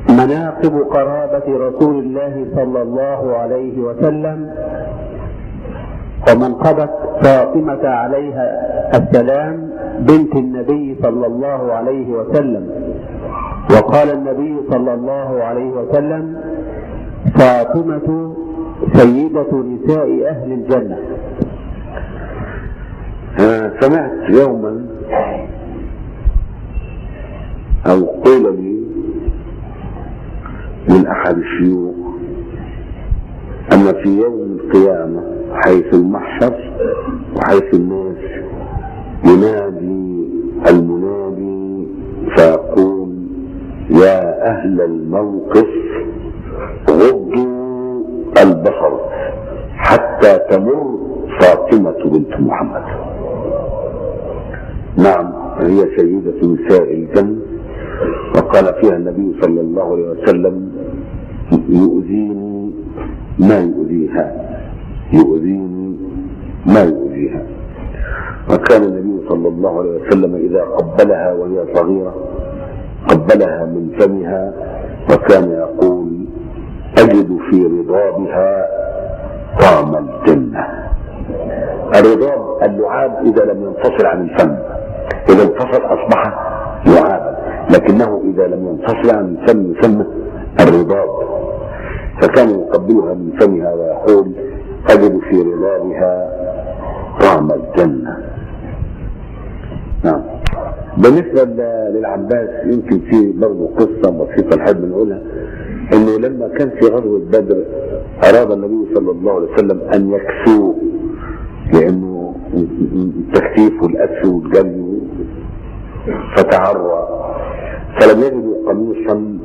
مناقب قرابة رسول الله صلى الله عليه وسلم ومنقبة فاطمة عليها السلام بنت النبي صلى الله عليه وسلم وقال النبي صلى الله عليه وسلم فاطمة سيدة نساء أهل الجنة سمعت يوما أو قيل لي من أحد الشيوخ أن في يوم القيامة حيث المحشر وحيث الناس ينادي المنادي فيقول يا أهل الموقف غضوا البصر حتى تمر فاطمة بنت محمد نعم هي سيدة نساء الجنة وقال فيها النبي صلى الله عليه وسلم يؤذيني ما يؤذيها يؤذيني ما يؤذيها وكان النبي صلى الله عليه وسلم إذا قبلها وهي صغيرة قبلها من فمها وكان يقول أجد في رضابها طعم الجنة الرضاب اللعاب إذا لم ينفصل عن الفم إذا انفصل أصبح لعابا لكنه إذا لم ينفصل عن الفم يسمى الرضاب فكان يقبلها من فمها ويقول أجد في رضابها طعم الجنة نعم بالنسبة للعباس يمكن في برضه قصة بسيطة نحب نقولها انه لما كان في غزوة بدر اراد النبي صلى الله عليه وسلم ان يكسوه لانه التكتيف والاكس والجري فتعرى فلم يجدوا قميصا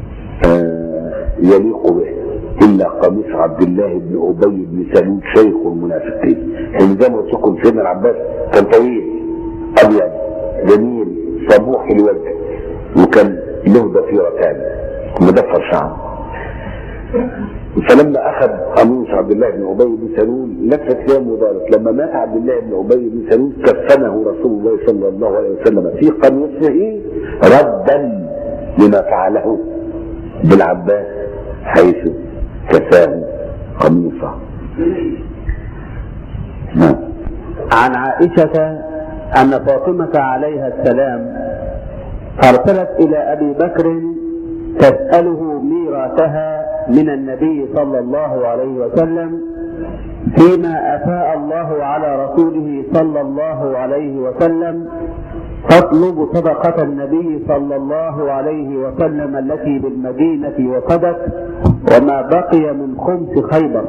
يليق به الا قميص عبد الله بن ابي بن سلول شيخ المنافقين لان زي ما قلت لكم سيدنا العباس كان طويل ابيض جميل صبوح الوجه وكان له ضفيرتان مدفر شعره فلما اخذ قميص عبد الله بن ابي بن سلول لفت يوم ودارت لما مات عبد الله بن ابي بن سلول كفنه رسول الله صلى الله عليه وسلم في قميصه ردا لما فعله بالعباس حيث كساه قميصه نعم عن عائشة أن فاطمة عليها السلام أرسلت إلى أبي بكر تسأله ميراثها من النبي صلى الله عليه وسلم فيما أفاء الله على رسوله صلى الله عليه وسلم تطلب صدقة النبي صلى الله عليه وسلم التي بالمدينة وفدت وما بقي من خمس خيبر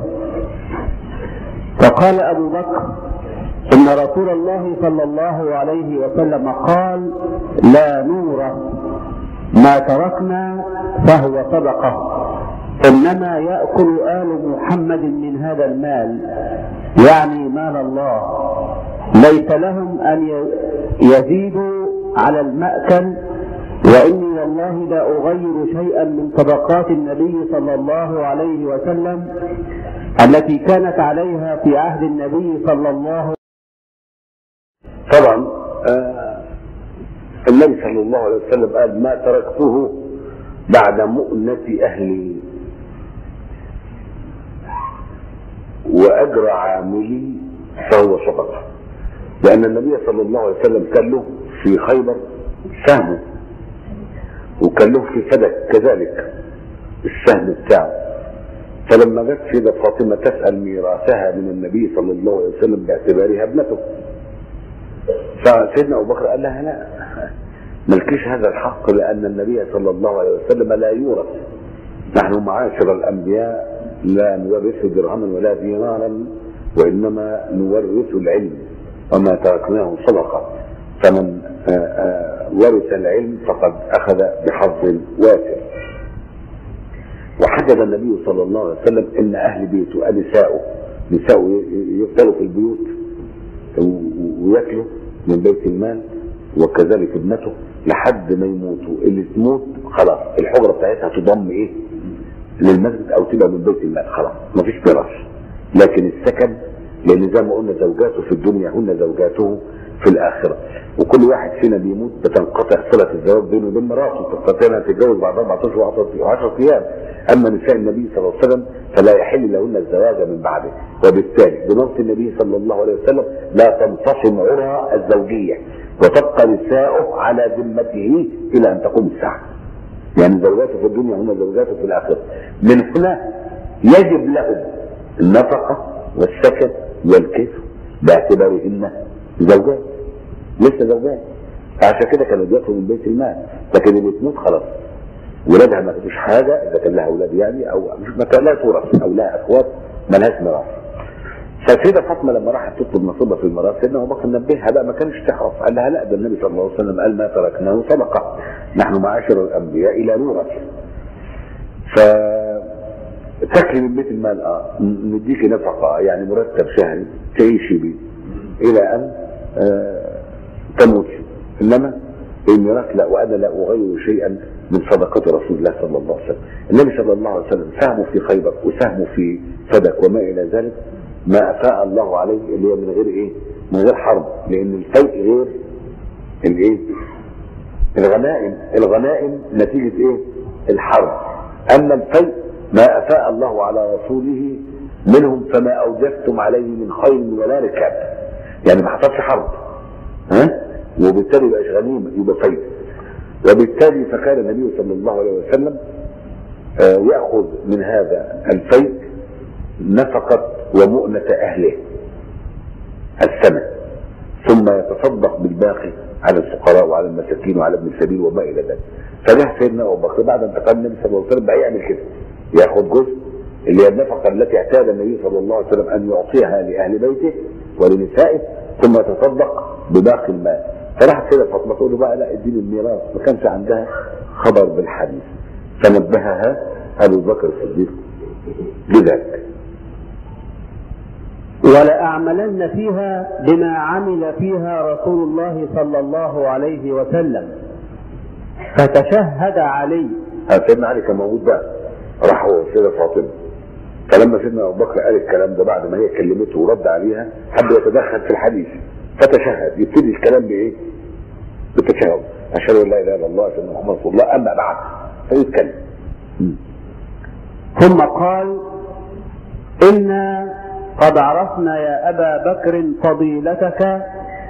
فقال أبو بكر إن رسول الله صلى الله عليه وسلم قال لا نور ما تركنا فهو صدقة إنما يأكل آل محمد من هذا المال يعني مال الله ليس لهم أن يزيدوا على المأكل وإني والله لا أغير شيئا من صدقات النبي صلى الله عليه وسلم التي كانت عليها في عهد النبي صلى الله طبعا آه النبي صلى الله عليه وسلم قال ما تركته بعد مؤنة أهلي وأجر عاملي فهو صدقة لأن النبي صلى الله عليه وسلم كان له في خيبر سهم وكان له في فدك كذلك السهم بتاعه فلما جت سيدة فاطمة تسأل ميراثها من النبي صلى الله عليه وسلم باعتبارها ابنته فسيدنا أبو بكر قال لها لا ملكيش هذا الحق لأن النبي صلى الله عليه وسلم لا يورث نحن معاشر الأنبياء لا نورث درهما ولا دينارا وإنما نورث العلم وما تركناه صدقة فمن ورث العلم فقد أخذ بحظ وافر وحدد النبي صلى الله عليه وسلم ان اهل بيته نساؤه نساؤه يقتلوا في البيوت وياكلوا من بيت المال وكذلك ابنته لحد ما يموتوا اللي تموت خلاص الحجره بتاعتها تضم ايه للمسجد او تبقى من بيت المال خلاص مفيش ميراث لكن السكن لان زي ما قلنا زوجاته في الدنيا هن زوجاته في الآخرة وكل واحد فينا بيموت بتنقطع صلة الزواج بينه وبين مراته تستطيع انها تتجوز بعد اربع اشهر و10 ايام اما نساء النبي صلى الله عليه وسلم فلا يحل لهن الزواج من بعده وبالتالي بنص النبي صلى الله عليه وسلم لا تنفصل عرى الزوجية وتبقى نساؤه على ذمته الى ان تقوم الساعة يعني زوجاته في الدنيا هم زوجاته في الآخرة من هنا يجب لهم النفقة والسكن والكسر باعتبارهن زوجات لسه زوجات عشان كده كانوا بياكلوا من بيت المال لكن اللي تموت خلاص ولادها ما خدوش حاجه اذا كان لها اولاد يعني او مش ما كان لها تورث او لها اخوات ما لهاش ميراث فالسيدة فاطمة لما راحت تطلب نصيبها في الميراث سيدنا أبو بكر نبهها بقى ما كانش تعرف قال لها لا ده النبي صلى الله عليه وسلم قال ما تركناه صدقة نحن معاشر الأنبياء لا نورث ف تاكلي من بيت المال اه نديكي نفقة يعني مرتب شهري تعيشي بيه إلى أن آه تموت انما الميراث لا وانا لا اغير شيئا من صدقه رسول الله صلى الله عليه وسلم النبي صلى الله عليه وسلم ساهموا في خيبر وساهموا في فدك وما الى ذلك ما افاء الله عليه اللي هي من غير ايه من غير حرب لان الفيء غير الايه الغنائم الغنائم نتيجه ايه الحرب اما الفيء ما افاء الله على رسوله منهم فما اوجفتم عليه من خيل ولا ركاب يعني ما حصلش حرب ها وبالتالي يبقاش غنيمه يبقى فيء وبالتالي فكان النبي صلى الله عليه وسلم آه ياخذ من هذا الفيء نفقه ومؤنه اهله السنه ثم يتصدق بالباقي على الفقراء وعلى المساكين وعلى ابن السبيل وما الى ذلك فجاء سيدنا ابو بكر بعد انتقال النبي صلى الله عليه وسلم بقى يعمل كده ياخذ جزء اللي هي النفقه التي اعتاد النبي صلى الله عليه وسلم ان يعطيها لاهل بيته ولنسائه ثم يتصدق بباقي المال فراحت كده فاطمه تقول له بقى لا اديني الميراث ما كانش عندها خبر بالحديث فنبهها ابو بكر الصديق بذلك ولأعملن فيها بما عمل فيها رسول الله صلى الله عليه وسلم فتشهد علي سيدنا علي كان موجود بقى راح هو سيدة فاطمة فلما سيدنا ابو بكر قال الكلام ده بعد ما هي كلمته ورد عليها حب يتدخل في الحديث فتشهد يبتدي الكلام بايه؟ بالتشهد اشهد ان لا اله الا الله اشهد ان محمد رسول الله اما بعد فيتكلم ثم قال إنا قد عرفنا يا أبا بكر فضيلتك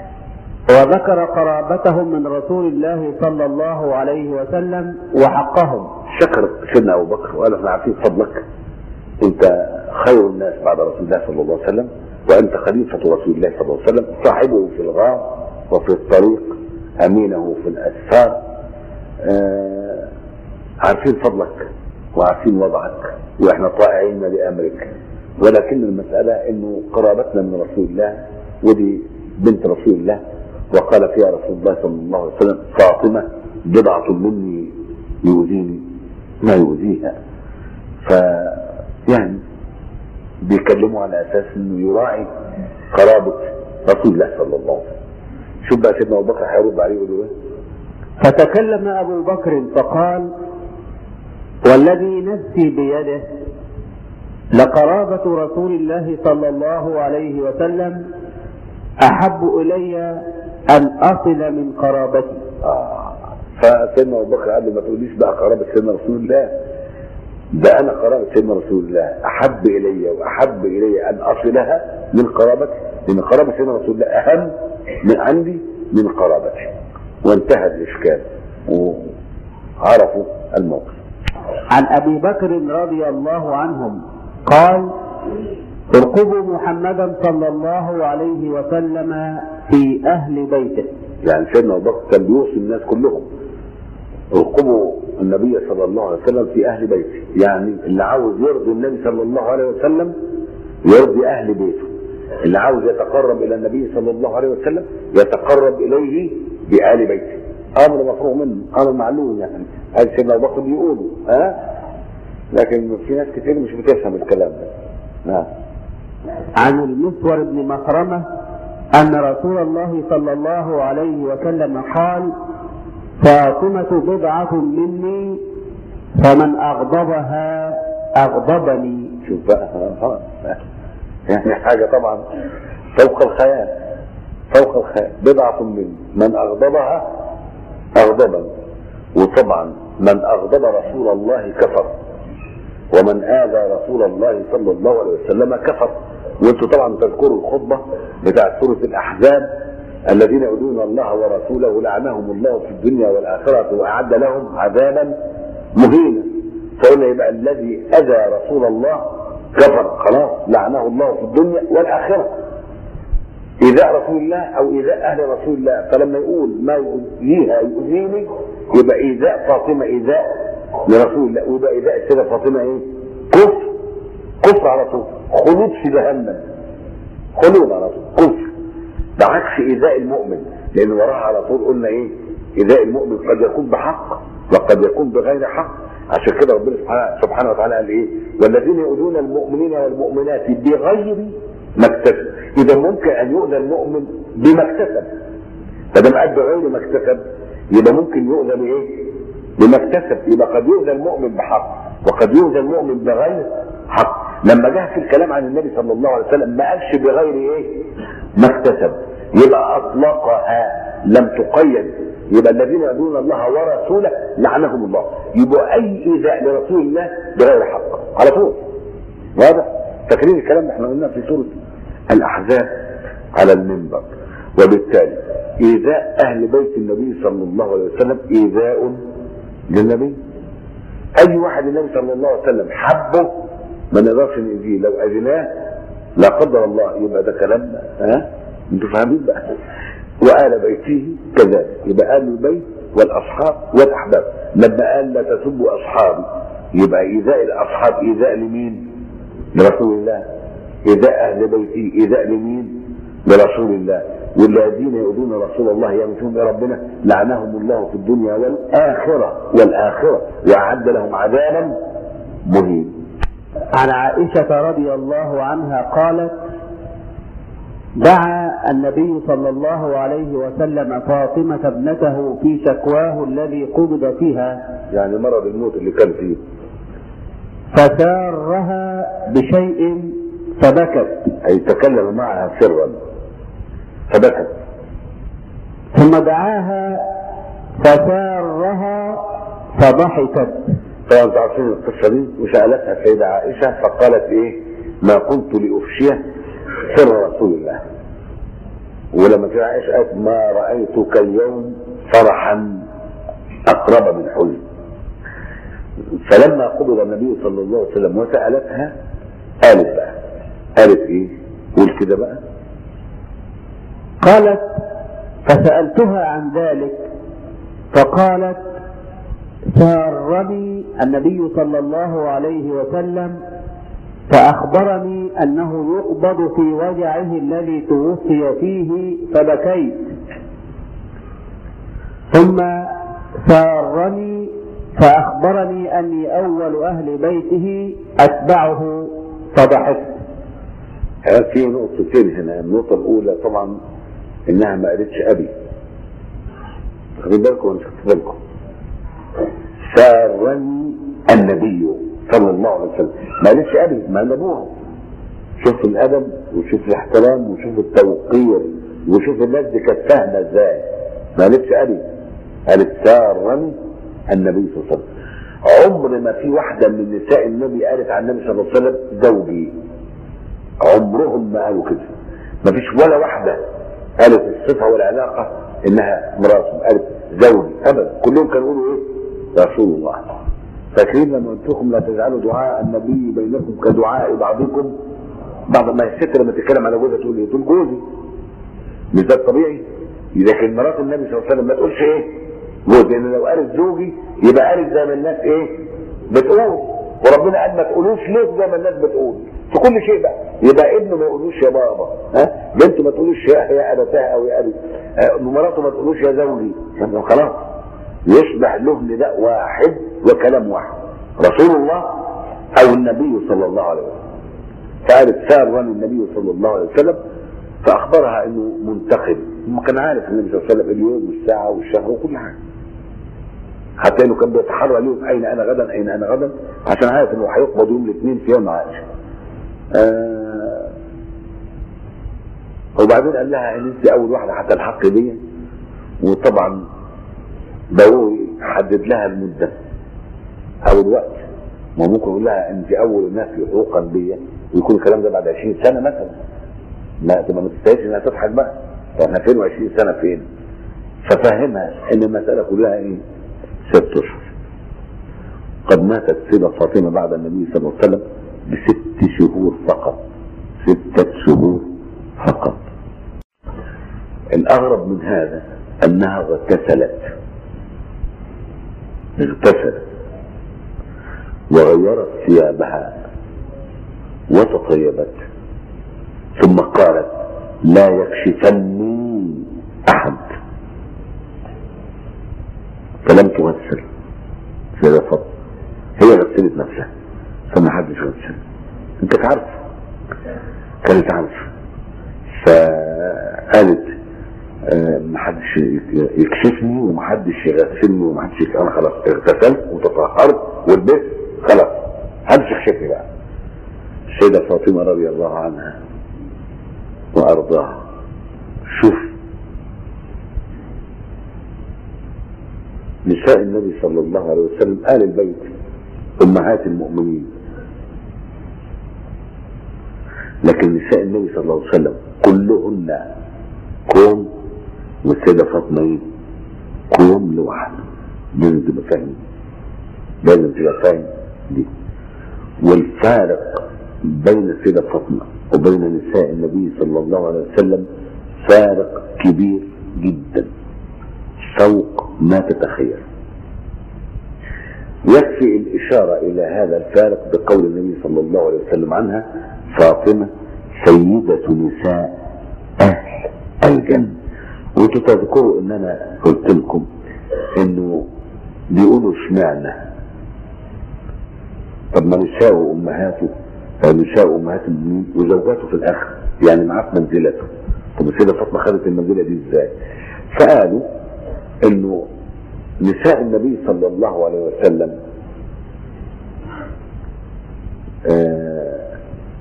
وذكر قرابتهم من رسول الله صلى الله عليه وسلم وحقهم شكر سيدنا ابو بكر وقال احنا عارفين فضلك انت خير الناس بعد رسول الله صلى الله عليه وسلم وانت خليفه رسول الله صلى الله عليه وسلم صاحبه في الغار وفي الطريق امينه في الاسفار آه عارفين فضلك وعارفين وضعك واحنا طائعين لامرك ولكن المساله انه قرابتنا من رسول الله ودي بنت رسول الله وقال فيها رسول الله صلى الله عليه وسلم فاطمه بضعه مني يؤذيني ما يؤذيها ف يعني بيكلموا على اساس انه يراعي قرابه رسول الله صلى الله عليه وسلم شوف بقى سيدنا ابو بكر هيرد عليه يقول له ايه؟ فتكلم أبو بكر فقال والذي نفسي بيده لقرابة رسول الله صلى الله عليه وسلم أحب إلي أن أصل من قرابتي آه. فسيدنا ابو بكر قال له ما تقوليش بقى قرابه سيدنا رسول الله ده انا قرابه سيدنا رسول الله احب الي واحب الي ان اصلها من قرابتي لان قرابه سيدنا رسول الله اهم من عندي من قرابتي وانتهى الاشكال وعرفوا الموقف عن أبي بكر رضي الله عنهم قال ارقبوا محمدا صلى الله عليه وسلم في أهل بيته يعني سيدنا ابو بكر كان بيوصي الناس كلهم ارقبوا النبي صلى الله عليه وسلم في اهل بيته يعني اللي عاوز يرضي النبي صلى الله عليه وسلم يرضي اهل بيته اللي عاوز يتقرب الى النبي صلى الله عليه وسلم يتقرب اليه بآل بيته امر مفروغ منه امر معلوم يعني هذا سيدنا ابو بكر بيقوله ها لكن في ناس كتير مش بتفهم الكلام ده نعم عن المسور بن مخرمة أن رسول الله صلى الله عليه وسلم قال فاطمة بضعة مني فمن أغضبها أغضبني شوف بقى ها. يعني حاجه طبعا فوق الخيال فوق الخاء بضعة منه من أغضبها أغضبا وطبعا من أغضب رسول الله كفر ومن آذى رسول الله صلى الله عليه وسلم كفر وانتم طبعا تذكروا الخطبة بتاعت سورة الأحزاب الذين يؤذون الله ورسوله لعنهم الله في الدنيا والآخرة وأعد لهم عذابا مهينا فقلنا يبقى الذي أذى رسول الله كفر خلاص لعنه الله في الدنيا والآخرة إيذاء رسول الله أو إيذاء أهل رسول الله فلما يقول ما يؤذيها يؤذيني يبقى إيذاء فاطمة إيذاء لرسول الله ويبقى إيذاء السيدة فاطمة إيه؟ كفر كفر على طول خلود في جهنم خلود على طول كفر ده عكس إيذاء المؤمن لأن وراها على طول قلنا إيه؟ إيذاء المؤمن قد يكون بحق وقد يكون بغير حق عشان كده ربنا سبحانه, سبحانه وتعالى قال إيه؟ والذين يؤذون المؤمنين والمؤمنات بغير ما اكتسب إذا ممكن أن يؤذى المؤمن بما اكتسب فدام قال بغير ما اكتسب يبقى ممكن يؤذى بإيه؟ بما اكتسب يبقى قد يؤذى المؤمن بحق وقد يؤذى المؤمن بغير حق لما جاء في الكلام عن النبي صلى الله عليه وسلم ما قالش بغير ايه ما اكتسب يبقى اطلقها لم تقيد يبقى الذين يؤذون الله ورسوله لعنهم الله يبقى اي ايذاء لرسول الله بغير حق على طول واضح فاكرين الكلام اللي احنا قلناه في سوره الاحزاب على المنبر وبالتالي ايذاء اهل بيت النبي صلى الله عليه وسلم ايذاء للنبي اي واحد النبي صلى الله عليه وسلم حبه ما نقدرش نأذيه لو اذيناه لا قدر الله يبقى ده كلامنا ها انتوا فاهمين بقى وآل بيته كذلك يبقى آل البيت والأصحاب والأحباب لما قال لا تسبوا أصحابي يبقى إيذاء الأصحاب إيذاء لمين؟ لرسول الله إيذاء أهل بيته إيذاء لمين؟ لرسول الله والذين يؤذون رسول الله يمشون بربنا لعنهم الله في الدنيا والآخرة والآخرة وأعد لهم عذابا مهين عن عائشة رضي الله عنها قالت دعا النبي صلى الله عليه وسلم فاطمة ابنته في شكواه الذي قبض فيها يعني مرض الموت اللي كان فيه فسارها بشيء فبكت أي تكلم معها سرا فبكت ثم دعاها فسارها فضحكت طبعا انتوا عارفين القصه دي وسالتها السيده عائشه فقالت ايه؟ ما كنت لافشيه سر رسول الله. ولما في عائشه قالت ما رايتك اليوم فرحا اقرب من حزن. فلما قبض النبي صلى الله عليه وسلم وسالتها قالت بقى قالت ايه؟ قول كده بقى قالت فسألتها عن ذلك فقالت سارني النبي صلى الله عليه وسلم فأخبرني أنه يقبض في وجعه الذي توفي فيه فبكيت ثم سارني فأخبرني أني أول أهل بيته أتبعه فضحكت في نقطتين هنا النقطة الأولى طبعا إنها ما قالتش أبي خدوا بالكم ولا مش خدوا بالكم سارني النبي صلى الله عليه وسلم ما قالتش أبي ما قال أبوها شوف الأدب وشوف الاحترام وشوف التوقير وشوف الناس دي كانت فاهمة إزاي ما قالتش أبي قالت سارني النبي صلى الله عليه وسلم عمر ما في واحدة من نساء النبي قالت عن النبي صلى الله عليه وسلم زوجي عمرهم ما قالوا كده ما فيش ولا واحدة قالت الصفة والعلاقة انها مراته قالت زوجي ابدا كلهم كانوا يقولوا ايه رسول الله فاكرين لما قلت لكم لا تجعلوا دعاء النبي بينكم كدعاء بعضكم بعض ما الست لما تتكلم على جوزها تقول ايه تقول جوزي مش ده الطبيعي لكن مرات النبي صلى الله عليه وسلم ما تقولش ايه جوزي لان لو قالت زوجي يبقى قالت زي ما الناس ايه بتقول وربنا قال ما تقولوش ليه زي ما الناس بتقول في كل شيء بقى يبقى ابنه ما يقولوش يا بابا ها بنته ما تقولوش يا يا ابتها او يا ابي آه، مراته ما تقولوش يا زوجي طب خلاص يشبه له نداء واحد وكلام واحد رسول الله او النبي صلى الله عليه وسلم فقالت سارني النبي صلى الله عليه وسلم فاخبرها انه منتقم ما كان عارف النبي صلى الله عليه وسلم اليوم والساعه والشهر وكل حاجه حتى انه كان بيتحرى لهم اين انا غدا اين انا غدا عشان عارف انه هيقبض يوم الاثنين في يوم عائشه. آه وبعدين قال لها ان انت اول واحده هتلحقي بيا وطبعا ضروري حدد لها المده او الوقت ما ممكن يقول لها انت اول الناس لحوقا بيا ويكون الكلام ده بعد 20 سنه مثلا ما تبقى ما تستاهلش انها تضحك بقى طب احنا فين و20 سنه فين ففهمها ان المساله كلها ايه ست اشهر قد ماتت سيدة فاطمة بعد النبي صلى الله عليه وسلم بست شهور فقط ستة شهور فقط الأغرب من هذا أنها اغتسلت اغتسلت وغيرت ثيابها وتطيبت ثم قالت لا يكشفني أحد فلم تغسل سيدة فاطمة هي غسلت نفسها فما حدش غسل انت عارف كانت عارفه فقالت آه، محدش يكشفني ومحدش يغسلني ومحدش يك- انا خلاص اغتسلت وتطهرت ولبست خلاص محدش يكشفني بقى السيدة فاطمة رضي الله عنها وأرضاها شوف نساء النبي صلى الله عليه وسلم آل البيت أمهات المؤمنين لكن نساء النبي صلى الله عليه وسلم كلهن كوم والسيدة فاطمة ايه؟ كوم لوحده لازم تبقى فاهم لازم تبقى فاهم دي والفارق بين السيدة فاطمة وبين نساء النبي صلى الله عليه وسلم فارق كبير جدا فوق ما تتخيل يكفي الإشارة إلى هذا الفارق بقول النبي صلى الله عليه وسلم عنها فاطمة سيدة نساء أهل الجنة وانتوا تذكروا ان انا قلت لكم انه بيقولوا اشمعنى طب ما نساء امهاته نساء امهات المؤمنين وزوجاته في الاخر يعني معاه في منزلته طب السيده فاطمه خدت المنزله دي ازاي؟ فقالوا انه نساء النبي صلى الله عليه وسلم آه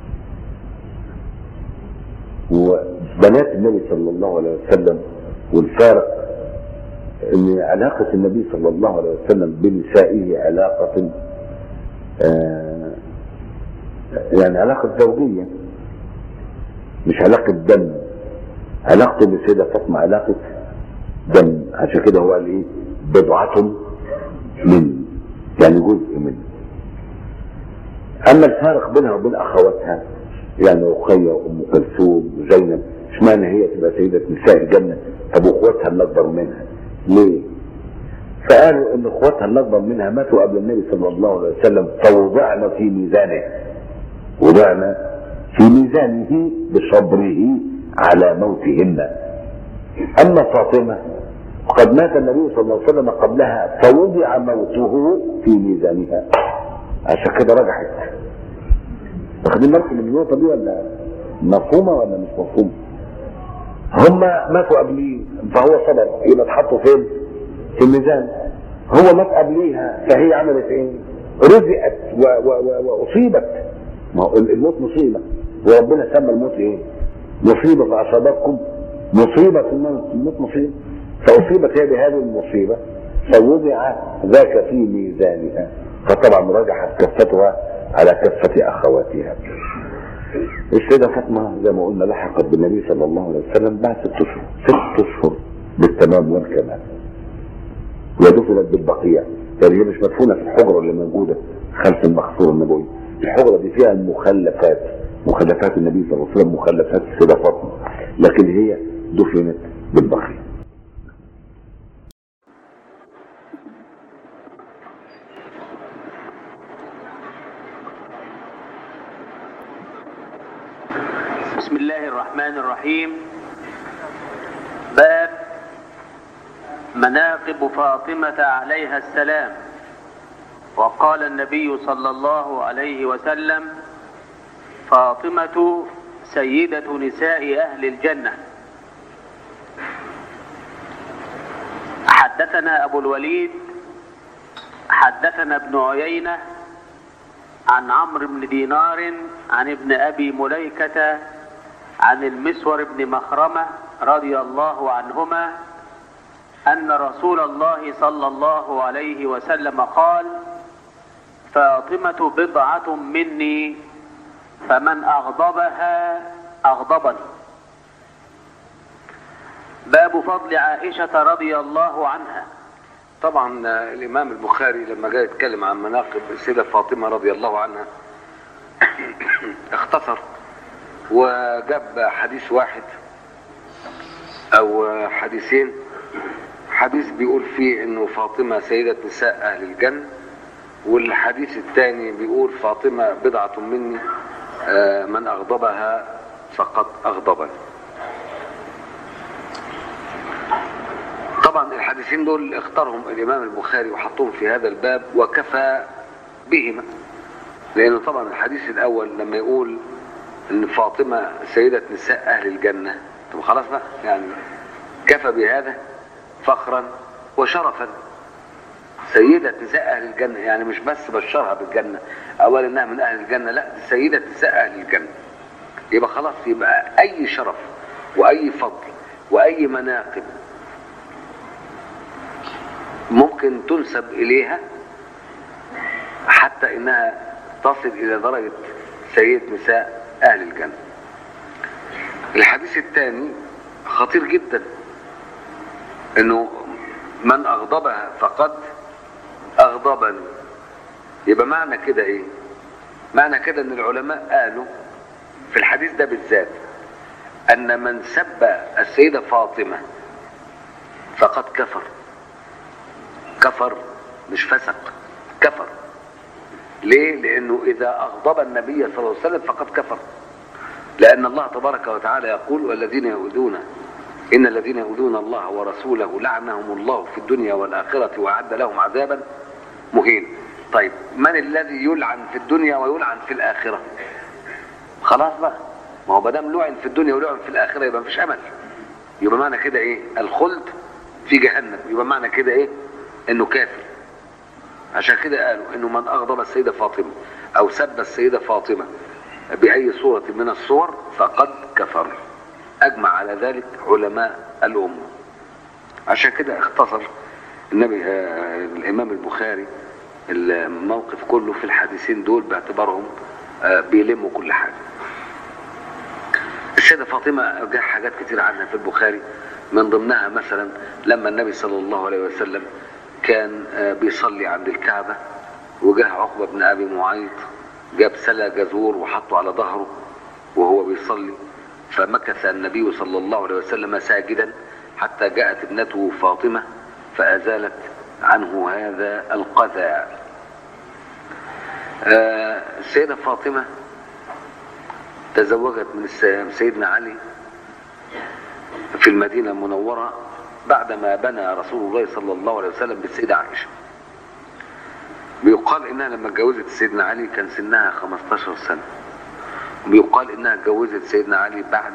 وبنات النبي صلى الله عليه وسلم والفارق ان علاقة النبي صلى الله عليه وسلم بنسائه علاقة آه يعني علاقة زوجية مش علاقة دم علاقته بالسيدة فاطمة علاقة دم عشان كده هو قال ايه بضعة من يعني جزء من اما الفارق بينها وبين اخواتها يعني رقية وام كلثوم وزينب اشمعنى هي تبقى سيدة نساء الجنة طب واخواتها اللي اكبر منها ليه؟ فقالوا ان اخواتها اللي اكبر منها ماتوا قبل النبي صلى الله عليه وسلم فوضعنا في ميزانه وضعنا في ميزانه بصبره على موتهن اما فاطمه قد مات النبي صلى الله عليه وسلم قبلها فوضع موته في ميزانها عشان كده رجعت واخدين بالكم من النقطه دي ولا مفهومه ولا مش مفهومه؟ هم ماتوا قبليه فهو صبر يبقى اتحطوا فين؟ في الميزان هو مات قبليها فهي عملت ايه؟ رزقت و- و- و- واصيبت ما هو الموت مصيبه وربنا سمى الموت ايه؟ مصيبه فاصابتكم مصيبه في الموت الموت مصيبه فاصيبت هي بهذه المصيبه فوضع ذاك في ميزانها فطبعا رجحت كفتها على كفه اخواتها السيدة فاطمة زي ما قلنا لحقت بالنبي صلى الله عليه وسلم بعد ست أشهر ست أشهر بالتمام والكمال ودفنت بالبقيع يعني هي مش مدفونة في الحجرة اللي موجودة خلف المغفور النبوي الحجرة دي فيها المخلفات مخلفات النبي صلى الله عليه وسلم مخلفات السيدة فاطمة لكن هي دفنت بالبقيع بسم الله الرحمن الرحيم باب مناقب فاطمة عليها السلام وقال النبي صلى الله عليه وسلم فاطمة سيدة نساء أهل الجنة حدثنا أبو الوليد حدثنا ابن عيينة عن عمرو بن دينار عن ابن أبي مليكة عن المسور بن مخرمة رضي الله عنهما أن رسول الله صلى الله عليه وسلم قال فاطمة بضعة مني فمن أغضبها أغضبني باب فضل عائشة رضي الله عنها طبعا الامام البخاري لما جاء يتكلم عن مناقب السيده فاطمه رضي الله عنها اختصر وجاب حديث واحد او حديثين حديث بيقول فيه انه فاطمه سيده نساء اهل الجنه والحديث الثاني بيقول فاطمه بضعه مني آه، من اغضبها فقد اغضبني طبعا الحديثين دول اختارهم الامام البخاري وحطهم في هذا الباب وكفى بهما لانه طبعا الحديث الاول لما يقول ان فاطمه سيده نساء اهل الجنه طب خلاص بقى يعني كفى بهذا فخرا وشرفا سيدة نساء أهل الجنة يعني مش بس بشرها بالجنة أول إنها من أهل الجنة لا دي سيدة نساء أهل الجنة يبقى خلاص يبقى أي شرف وأي فضل وأي مناقب ممكن تنسب إليها حتى إنها تصل إلى درجة سيد نساء أهل الجنة الحديث الثاني خطير جدا إنه من أغضبها فقد أغضبني يبقى معنى كده إيه؟ معنى كده إن العلماء قالوا في الحديث ده بالذات أن من سب السيدة فاطمة فقد كفر كفر مش فسق كفر ليه لانه اذا اغضب النبي صلى الله عليه وسلم فقد كفر لان الله تبارك وتعالى يقول والذين يؤذون ان الذين يؤذون الله ورسوله لعنهم الله في الدنيا والاخره واعد لهم عذابا مهينا طيب من الذي يلعن في الدنيا ويلعن في الاخره خلاص بقى ما هو ما دام لعن في الدنيا ولعن في الاخره يبقى مفيش امل يبقى معنى كده ايه الخلد في جهنم يبقى معنى كده ايه انه كافر عشان كده قالوا انه من اغضب السيده فاطمه او سب السيده فاطمه باي صوره من الصور فقد كفر اجمع على ذلك علماء الامه عشان كده اختصر النبي آه الامام البخاري الموقف كله في الحديثين دول باعتبارهم آه بيلموا كل حاجه السيده فاطمه جاء حاجات كتير عنها في البخاري من ضمنها مثلا لما النبي صلى الله عليه وسلم كان بيصلي عند الكعبة وجاه عقبة بن أبي معيط جاب سلا جزور وحطه على ظهره وهو بيصلي فمكث النبي صلى الله عليه وسلم ساجدا حتى جاءت ابنته فاطمة فأزالت عنه هذا القذى السيدة فاطمة تزوجت من سيدنا علي في المدينة المنورة بعدما بنى رسول الله صلى الله عليه وسلم بالسيدة عائشة بيقال انها لما اتجوزت سيدنا علي كان سنها 15 سنة بيقال انها اتجوزت سيدنا علي بعد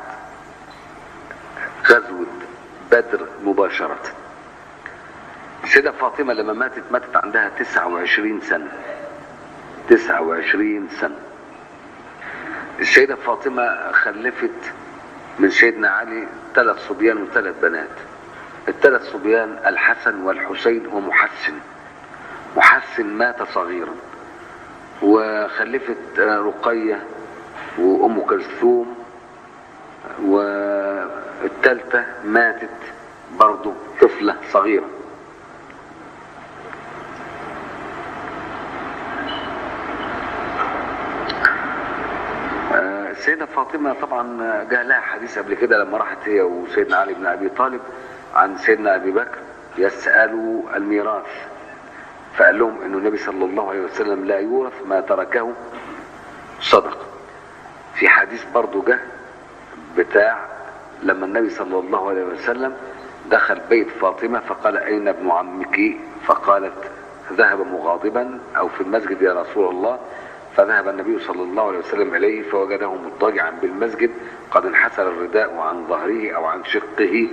غزوة بدر مباشرة السيدة فاطمة لما ماتت ماتت عندها 29 سنة 29 سنة السيدة فاطمة خلفت من سيدنا علي ثلاث صبيان وثلاث بنات الثلاث صبيان الحسن والحسين ومحسن محسن مات صغيرا وخلفت رقية وأم كلثوم والثالثة ماتت برضو طفلة صغيرة السيدة فاطمة طبعا جاء لها حديث قبل كده لما راحت هي وسيدنا علي بن أبي طالب عن سيدنا أبي بكر يسألوا الميراث فقال لهم أن النبي صلى الله عليه وسلم لا يورث ما تركه صدقة في حديث برضو جه بتاع لما النبي صلى الله عليه وسلم دخل بيت فاطمة فقال أين ابن عمك فقالت ذهب مغاضبا أو في المسجد يا رسول الله فذهب النبي صلى الله عليه وسلم إليه فوجده مضطجعا بالمسجد قد انحسر الرداء عن ظهره أو عن شقه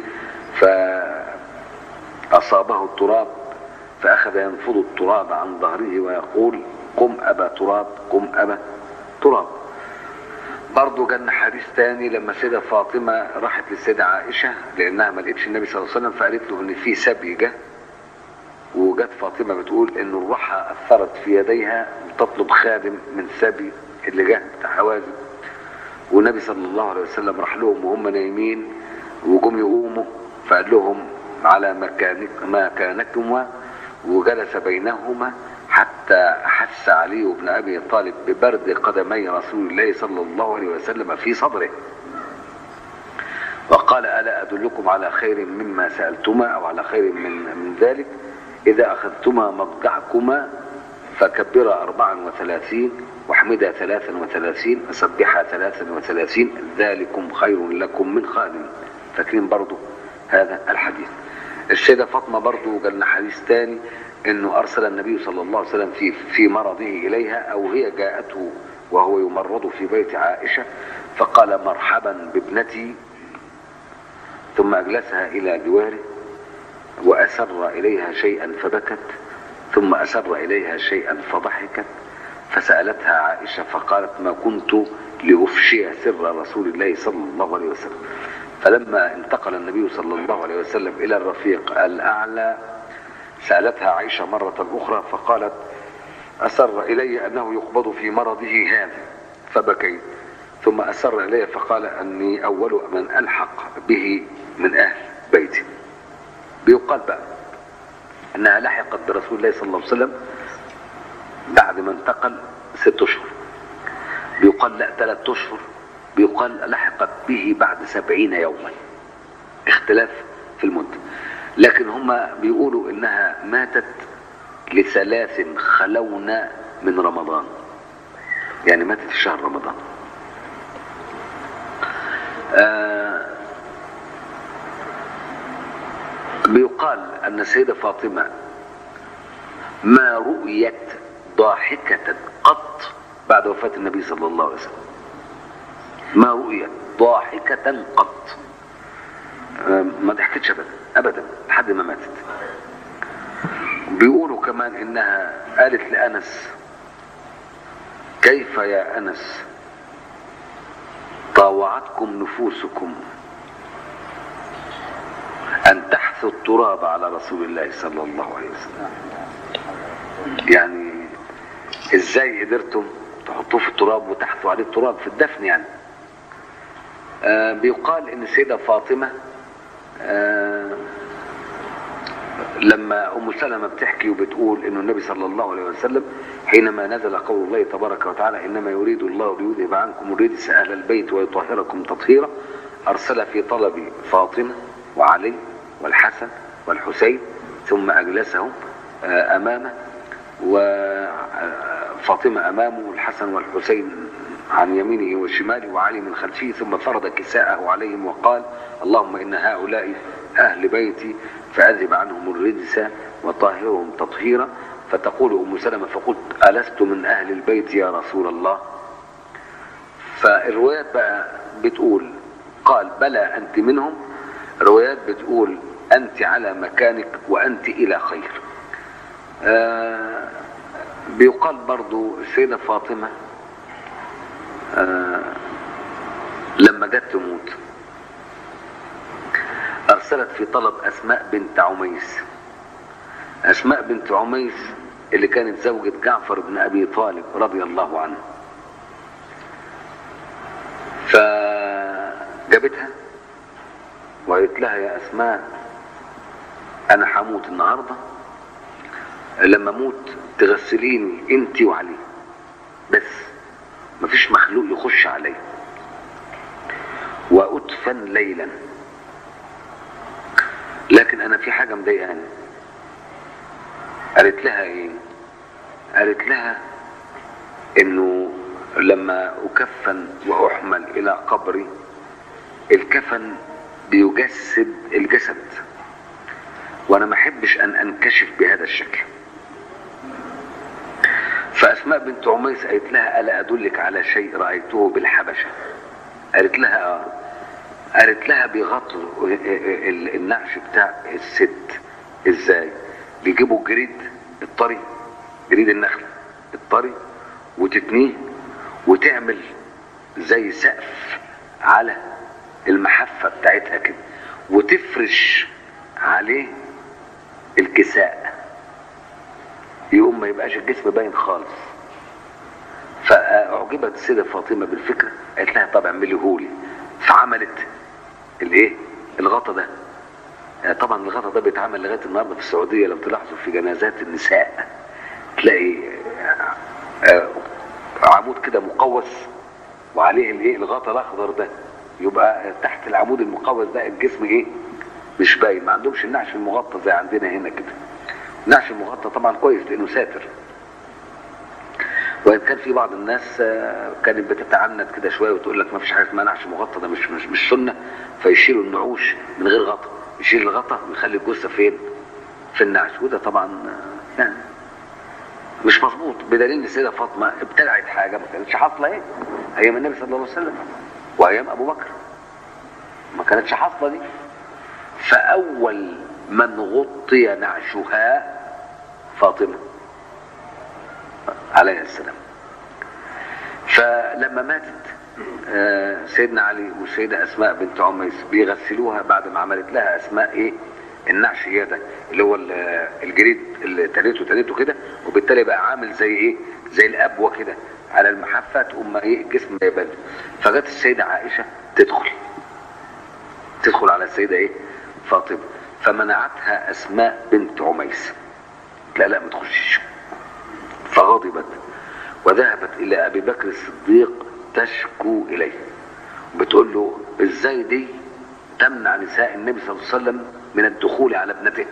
فأصابه التراب فأخذ ينفض التراب عن ظهره ويقول قم أبا تراب قم أبا تراب برضه جالنا حديث تاني لما السيدة فاطمة راحت للسيدة عائشة لأنها ما لقتش النبي صلى الله عليه وسلم فقالت له إن في سبي جه وجت فاطمة بتقول إن الرحى أثرت في يديها تطلب خادم من سبي اللي جه بتاع حوازن والنبي صلى الله عليه وسلم راح لهم وهم نايمين وجم يقوموا فقال لهم على مكانك مكانكما وجلس بينهما حتى أحس علي بن أبي طالب ببرد قدمي رسول الله صلى الله عليه وسلم في صدره وقال ألا أدلكم على خير مما سألتما أو على خير من, من ذلك إذا أخذتما مضجعكما فكبرا أربعا وثلاثين واحمدا ثلاثا وثلاثين وسبحا ثلاثا وثلاثين ذلكم خير لكم من خادم فاكرين برضو هذا الحديث السيدة فاطمة برضو قالنا حديث تاني انه ارسل النبي صلى الله عليه وسلم في في مرضه اليها او هي جاءته وهو يمرض في بيت عائشة فقال مرحبا بابنتي ثم اجلسها الى جواره واسر اليها شيئا فبكت ثم اسر اليها شيئا فضحكت فسالتها عائشه فقالت ما كنت لافشي سر رسول الله صلى الله عليه وسلم فلما انتقل النبي صلى الله عليه وسلم الى الرفيق الاعلى سالتها عائشه مره اخرى فقالت اسر الي انه يقبض في مرضه هذا فبكيت ثم اسر الي فقال اني اول من الحق به من اهل بيتي بيقال بقى انها لحقت برسول الله صلى الله عليه وسلم بعد ما انتقل ست اشهر بيقال لا ثلاث اشهر بيقال لحقت به بعد سبعين يوما اختلاف في المدة لكن هم بيقولوا انها ماتت لثلاث خلونا من رمضان يعني ماتت في شهر رمضان آه بيقال ان السيدة فاطمة ما رؤيت ضاحكة قط بعد وفاة النبي صلى الله عليه وسلم ما رؤيت ضاحكة قط ما ضحكتش ابدا ابدا لحد ما ماتت بيقولوا كمان انها قالت لانس كيف يا انس طاوعتكم نفوسكم ان تحثوا التراب على رسول الله صلى الله عليه وسلم يعني ازاي قدرتم تحطوه في التراب وتحثوا عليه التراب في الدفن يعني آه بيقال ان السيده فاطمه آه لما ام سلمه بتحكي وبتقول انه النبي صلى الله عليه وسلم حينما نزل قول الله تبارك وتعالى انما يريد الله ليذهب عنكم الرجس اهل البيت ويطهركم تطهيرا ارسل في طلب فاطمه وعلي والحسن والحسين ثم اجلسهم آه امامه وفاطمه امامه والحسن والحسين عن يمينه وشماله وعلي من خلفه ثم فرض كساءه عليهم وقال اللهم إن هؤلاء أهل بيتي فأذهب عنهم الرجس وطهرهم تطهيرا فتقول أم سلمة فقلت ألست من أهل البيت يا رسول الله فالروايات بقى بتقول قال بلى أنت منهم روايات بتقول أنت على مكانك وأنت إلى خير آه بيقال برضو السيدة فاطمة آه لما جت تموت ارسلت في طلب اسماء بنت عميس اسماء بنت عميس اللي كانت زوجة جعفر بن ابي طالب رضي الله عنه فجابتها وقالت لها يا اسماء انا هموت النهارده لما اموت تغسليني انت وعلي بس مفيش مخلوق يخش علي وادفن ليلا لكن انا في حاجه مضايقاني قالت لها ايه قالت لها انه لما اكفن واحمل الى قبري الكفن بيجسد الجسد وانا ما احبش ان انكشف بهذا الشكل فاسماء بنت عميس قالت لها الا ادلك على شيء رايته بالحبشه قالت لها اه قالت لها بيغطوا النعش بتاع الست ازاي بيجيبوا الجريد الطري جريد النخل الطري وتتنيه وتعمل زي سقف على المحفة بتاعتها كده وتفرش عليه الكساء يقوم ما يبقاش الجسم باين خالص فأعجبت السيدة فاطمة بالفكرة قالت لها طب اعملي هولي فعملت الايه الغطا ده يعني طبعا الغطا ده بيتعمل لغايه النهارده في السعوديه لو تلاحظوا في جنازات النساء تلاقي آه، عمود كده مقوس وعليه الايه الغطا الاخضر ده يبقى تحت العمود المقوس ده الجسم ايه مش باين ما عندهمش النعش المغطى زي عندنا هنا كده النعش المغطى طبعا كويس لانه ساتر وان كان في بعض الناس آه، كانت بتتعنت كده شويه وتقول لك ما فيش حاجه اسمها نعش مغطى ده مش مش مش سنه فيشيلوا النعوش من غير غطا يشيل الغطا ويخلي الجثه فين؟ في النعش وده طبعا آه، يعني مش مظبوط بدليل ان السيده فاطمه ابتدعت حاجه ما كانتش حاصله ايه؟ ايام النبي صلى الله عليه وسلم وايام ابو بكر ما كانتش حاصله دي فاول من غطي نعشها فاطمه عليه السلام فلما ماتت آه، سيدنا علي والسيدة أسماء بنت عميس بيغسلوها بعد ما عملت لها أسماء إيه النعش هي ده اللي هو ال- الجريد اللي تنيته تنيته كده وبالتالي بقى عامل زي إيه زي الأبوة كده على المحفة تقوم ما إيه الجسم ما يبان فجت السيدة عائشة تدخل تدخل على السيدة إيه فاطمة فمنعتها أسماء بنت عميس لا لا ما تخشش فغضبت وذهبت الى ابي بكر الصديق تشكو اليه بتقول له ازاي دي تمنع نساء النبي صلى الله عليه وسلم من الدخول على ابنته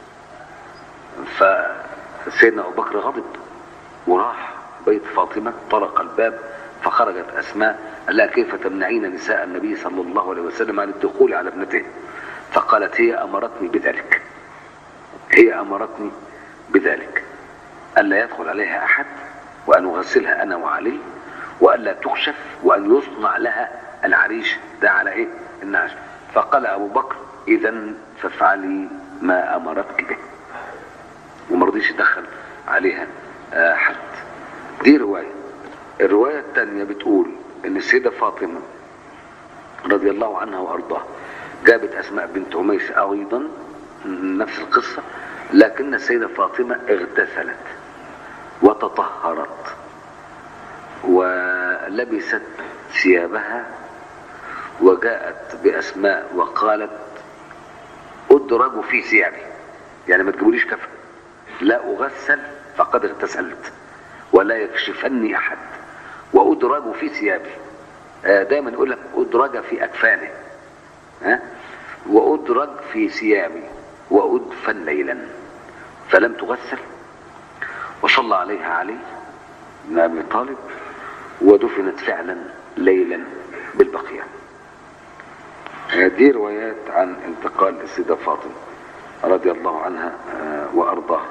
فسيدنا ابو بكر غضب وراح بيت فاطمه طرق الباب فخرجت اسماء قال لها كيف تمنعين نساء النبي صلى الله عليه وسلم عن الدخول على ابنته فقالت هي امرتني بذلك هي امرتني بذلك ألا يدخل عليها أحد وأن أغسلها أنا وعلي وألا تكشف وأن يصنع لها العريش ده على إيه النعش فقال أبو بكر إذا فافعلي ما أمرتك به وما رضيش يدخل عليها آه، حد دي رواية الرواية الثانية بتقول إن السيدة فاطمة رضي الله عنها وأرضاها جابت أسماء بنت عميس أيضا نفس القصة لكن السيدة فاطمة اغتسلت وتطهرت ولبست ثيابها وجاءت بأسماء وقالت ادرج في ثيابي يعني ما تجيبوليش كفن لا أغسل فقد اغتسلت ولا يكشفني أحد وأدرج في ثيابي آه، دايما يقول لك أدرج في أكفانه ها وأدرج في ثيابي وأدفن ليلا فلم تغسل وصلى عليها علي بن أبي طالب ودفنت فعلا ليلا بالبقيع دي روايات عن انتقال السيدة فاطمة رضي الله عنها آه، وأرضاها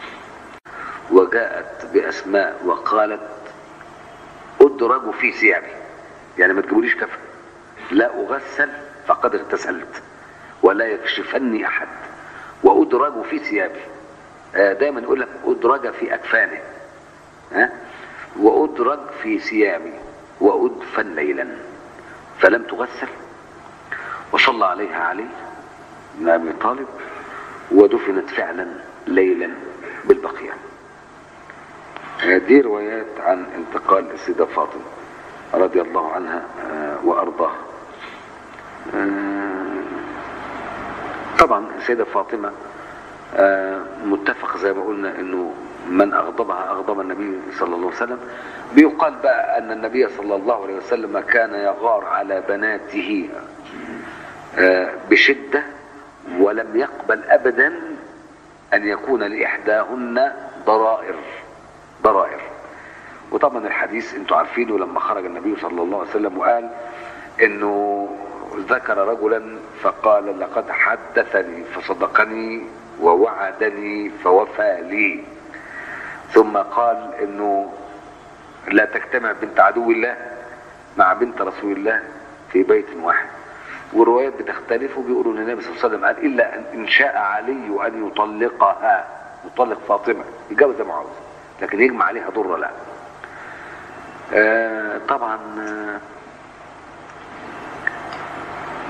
وجاءت بأسماء وقالت أدرج في ثيابي يعني ما تجيبوليش كفن لا أغسل فقد اغتسلت ولا يكشفني أحد وأدرج في ثيابي آه، دايما يقول لك أدرج في أكفانه ها وأدرج في ثيابي وأدفن ليلا فلم تغسل وصلى عليها علي بن أبي طالب ودفنت فعلا ليلا بالبقيع آه، دي روايات عن انتقال السيدة فاطمة رضي الله عنها آه، وأرضاها آه، طبعا السيدة فاطمة آه، متفق زي ما قلنا انه من اغضبها اغضب النبي صلى الله عليه وسلم بيقال بقى ان النبي صلى الله عليه وسلم كان يغار على بناته آه، بشدة ولم يقبل ابدا ان يكون لاحداهن ضرائر ضرائر وطبعا الحديث انتوا عارفينه لما خرج النبي صلى الله عليه وسلم وقال انه ذكر رجلا فقال لقد حدثني فصدقني ووعدني فوفى لي ثم قال انه لا تجتمع بنت عدو الله مع بنت رسول الله في بيت واحد والروايات بتختلف وبيقولوا ان النبي صلى الله عليه وسلم قال الا ان إن شاء علي ان يطلقها يطلق فاطمه يتجوز زي ما عاوز لكن يجمع عليها ضر لا آه طبعا آه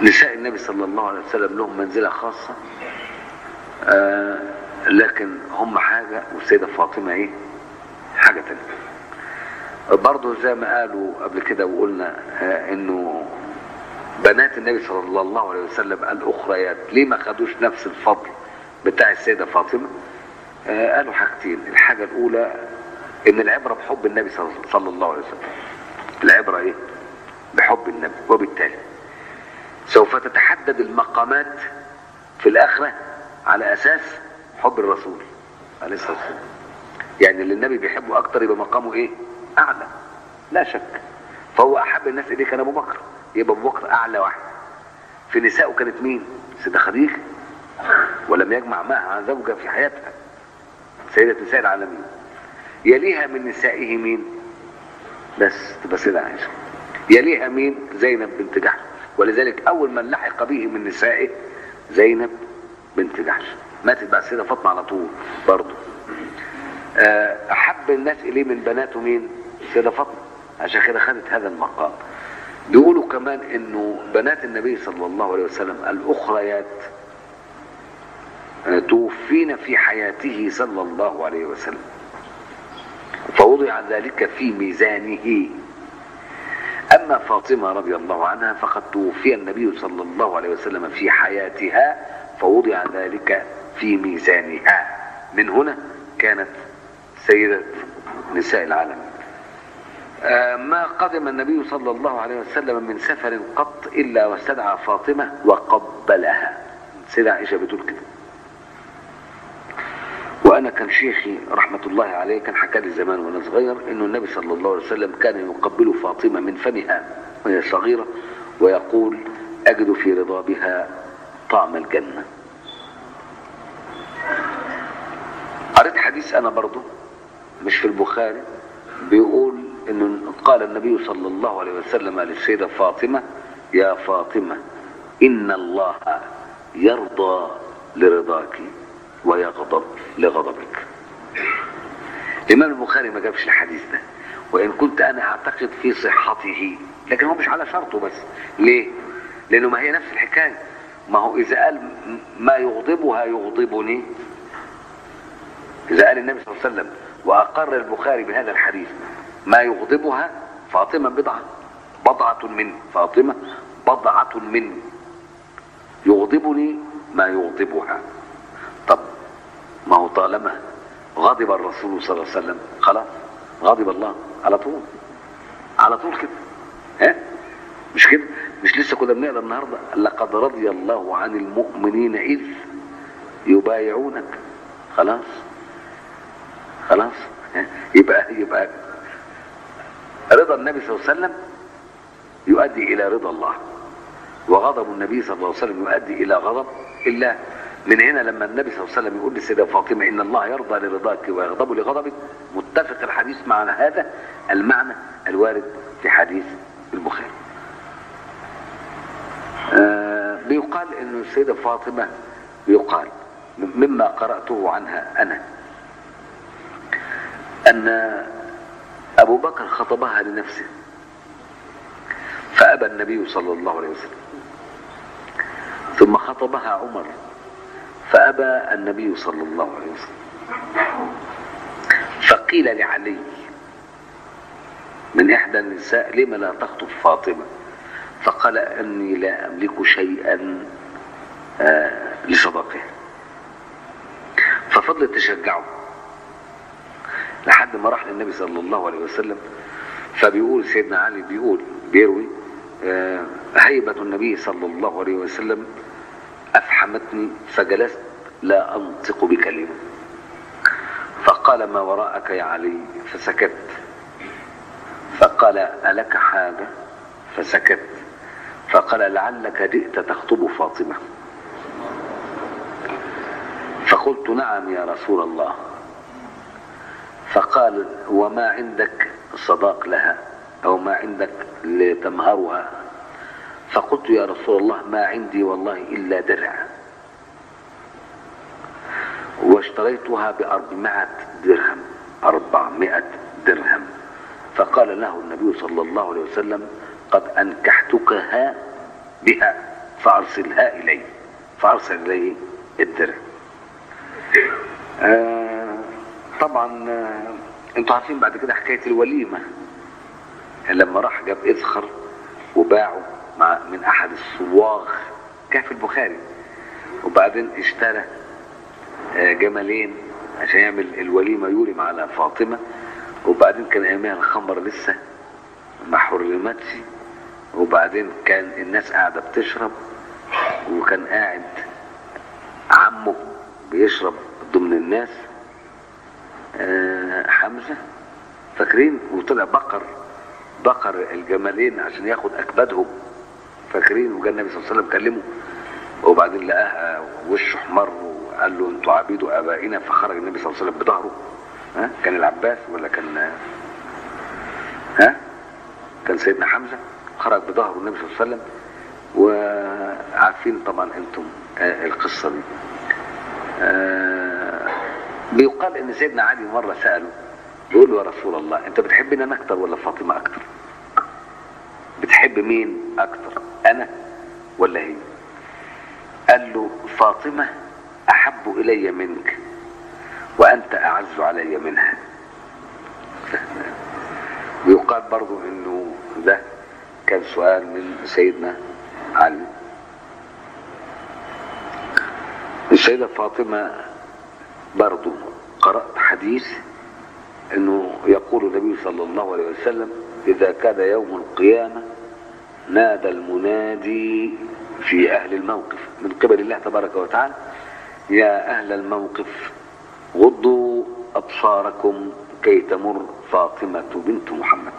نساء النبي صلى الله عليه وسلم لهم منزلة خاصة آه لكن هم حاجة والسيدة فاطمة ايه حاجة تانية برضه زي ما قالوا قبل كده وقلنا آه انه بنات النبي صلى الله عليه وسلم الاخريات ليه ما خدوش نفس الفضل بتاع السيدة فاطمة آه قالوا حاجتين الحاجة الاولى ان العبرة بحب النبي صلى- صلى الله عليه وسلم العبرة ايه بحب النبي وبالتالي سوف تتحدد المقامات في الآخرة على أساس حب الرسول عليه الصلاة والسلام يعني اللي النبي بيحبه أكتر يبقى مقامه إيه؟ أعلى لا شك فهو أحب الناس إليه كان أبو بكر يبقى أبو بكر أعلى واحد في نسائه كانت مين؟ سيدة خديجة ولم يجمع معها زوجة في حياتها سيدة نساء العالمين يليها من نسائه مين؟ بس تبقى سيدة عائشة يليها مين زينب بنت جحش ولذلك اول من لحق به من نسائه زينب بنت جحش ماتت بعد السيده فاطمه على طول برضه آه، احب الناس اليه من بناته مين السيده فاطمه عشان كده خدت هذا المقام بيقولوا كمان انه بنات النبي صلى الله عليه وسلم الاخريات آه، توفين في حياته صلى الله عليه وسلم فوضع ذلك في ميزانه أما فاطمة رضي الله عنها فقد توفي النبي صلى الله عليه وسلم في حياتها فوضع ذلك في ميزانها من هنا كانت سيدة نساء العالم آه، ما قدم النبي صلى الله عليه وسلم من سفر قط إلا واستدعى فاطمة وقبلها سيدة عائشة بتقول كده وانا كان شيخي رحمه الله عليه كان حكى لي زمان وانا صغير انه النبي صلى الله عليه وسلم كان يقبل فاطمه من فمها وهي صغيره ويقول اجد في رضابها طعم الجنه. قريت حديث انا برضه مش في البخاري بيقول انه قال النبي صلى الله عليه وسلم للسيده فاطمه يا فاطمه ان الله يرضى لرضاك ويغضب لغضبك الإمام البخاري ما جابش الحديث ده وإن كنت أنا أعتقد في صحته لكن هو مش على شرطه بس ليه؟ لأنه ما هي نفس الحكاية ما هو إذا قال م- ما يغضبها يغضبني إذا قال النبي صلى الله عليه وسلم وأقر البخاري بهذا الحديث ما يغضبها فاطمة بضعة بضعة مني فاطمة بضعة مني يغضبني ما يغضبها طب ما هو طالما غضب الرسول صلى الله عليه وسلم خلاص غضب الله على طول على طول كده ها مش كده مش لسه كنا بنقرا النهارده لقد رضي الله عن المؤمنين اذ يبايعونك خلاص خلاص ها؟ يبقى يبقى رضا النبي صلى الله عليه وسلم يؤدي الى رضا الله وغضب النبي صلى الله عليه وسلم يؤدي الى غضب الله من هنا لما النبي صلى الله عليه وسلم يقول للسيده فاطمه ان الله يرضى لرضاك ويغضب لغضبك متفق الحديث مع هذا المعنى الوارد في حديث البخاري. آه بيقال ان السيده فاطمه بيقال مما قراته عنها انا ان ابو بكر خطبها لنفسه فابى النبي صلى الله عليه وسلم ثم خطبها عمر فأبى النبي صلى الله عليه وسلم فقيل لعلي من إحدى النساء لم لا تخطب فاطمة فقال أني لا أملك شيئا آه لصداقها ففضلت تشجعه لحد ما راح للنبي صلى الله عليه وسلم فبيقول سيدنا علي بيقول بيروي آه هيبة النبي صلى الله عليه وسلم أفحمتني فجلست لا أنطق بكلمة فقال ما وراءك يا علي فسكت فقال ألك حاجة فسكت فقال لعلك جئت تخطب فاطمة فقلت نعم يا رسول الله فقال وما عندك صداق لها أو ما عندك لتمهرها فقلت يا رسول الله ما عندي والله إلا درع واشتريتها بأربعمائة درهم أربعمائة درهم فقال له النبي صلى الله عليه وسلم قد أنكحتكها بها فأرسلها إلي فأرسل إليه الدرع آه طبعا آه انتوا عارفين بعد كده حكاية الوليمة لما راح جاب إذخر وباعه مع من أحد الصواغ كان في البخاري وبعدين اشترى آه، جملين عشان يعمل الوليمة يولم على فاطمة وبعدين كان ايامها الخمر لسه ما حرمتش وبعدين كان الناس قاعدة بتشرب وكان قاعد عمه بيشرب ضمن الناس آه، حمزة فاكرين وطلع بقر بقر الجمالين عشان ياخد اكبادهم فاكرين وجا النبي صلى الله عليه وسلم كلمه وبعدين لقاها وشه احمر وقال له انتوا عبيد ابائنا فخرج النبي صلى الله عليه وسلم بظهره ها كان العباس ولا كان ها كان سيدنا حمزه خرج بظهره النبي صلى الله عليه وسلم وعارفين طبعا انتم آه، القصه دي آه، بيقال ان سيدنا علي مره ساله بيقول له يا رسول الله انت بتحبني انا اكتر ولا فاطمه اكتر بتحب مين اكتر انا ولا هي قال له فاطمه احب الي منك وانت اعز علي منها ويقال برضو انه ده كان سؤال من سيدنا علي السيدة فاطمة برضو قرأت حديث انه يقول النبي صلى الله عليه وسلم اذا كان يوم القيامة نادى المنادي في اهل الموقف من قبل الله تبارك وتعالى يا اهل الموقف غضوا ابصاركم كي تمر فاطمة بنت محمد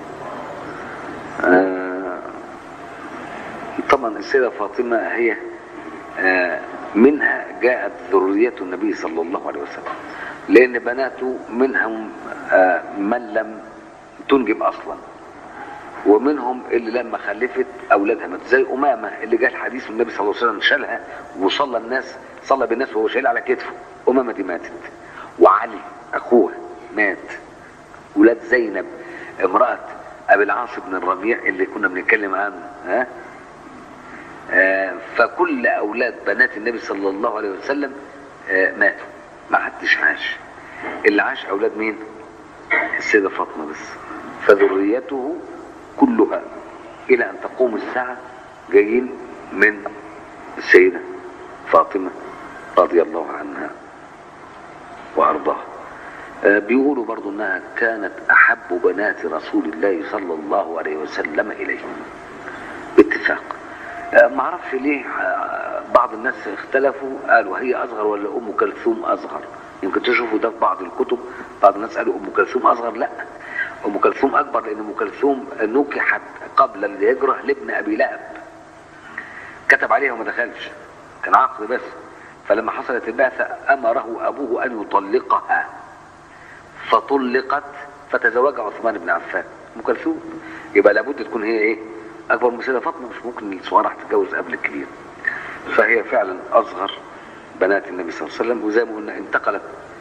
آه طبعا السيدة فاطمة هي آه منها جاءت ذرية النبي صلى الله عليه وسلم لأن بناته منهم آه من لم تنجب أصلا ومنهم اللي لما خلفت أولادها مات زي أمامة اللي جاء الحديث النبي صلى الله عليه وسلم شالها وصلى الناس صلى بالناس وهو شايل على كتفه أمامة دي ماتت وعلي أخوها مات ولاد زينب امرأة أبي العاص بن الربيع اللي كنا بنتكلم عنه ها آه فكل أولاد بنات النبي صلى الله عليه وسلم آه ماتوا ما حدش عاش اللي عاش أولاد مين السيدة فاطمة بس فذريته كلها إلى أن تقوم الساعة جايين من السيدة فاطمة رضي الله عنها وأرضاها آه بيقولوا برضو انها كانت احب بنات رسول الله صلى الله عليه وسلم اليه باتفاق آه ما اعرفش ليه آه بعض الناس اختلفوا قالوا هي اصغر ولا ام كلثوم اصغر يمكن تشوفوا ده في بعض الكتب بعض الناس قالوا ام كلثوم اصغر لا ام كلثوم اكبر لان ام كلثوم نكحت قبل الهجره لابن ابي لهب كتب عليها وما دخلش كان عقد بس فلما حصلت البعثه امره ابوه ان يطلقها فطلقت فتزوجها عثمان بن عفان ام كلثوم يبقى لابد تكون هي ايه اكبر من سيده فاطمه مش ممكن الصغيره هتتجوز قبل الكبير فهي فعلا اصغر بنات النبي صلى الله عليه وسلم وزي ما قلنا انتقلت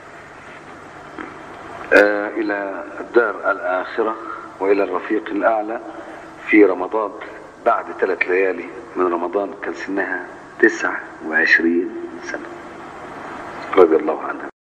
آه الى الدار الاخره والى الرفيق الاعلى في رمضان بعد ثلاث ليالي من رمضان كان سنها تسع وعشرين سنه رضي الله عنها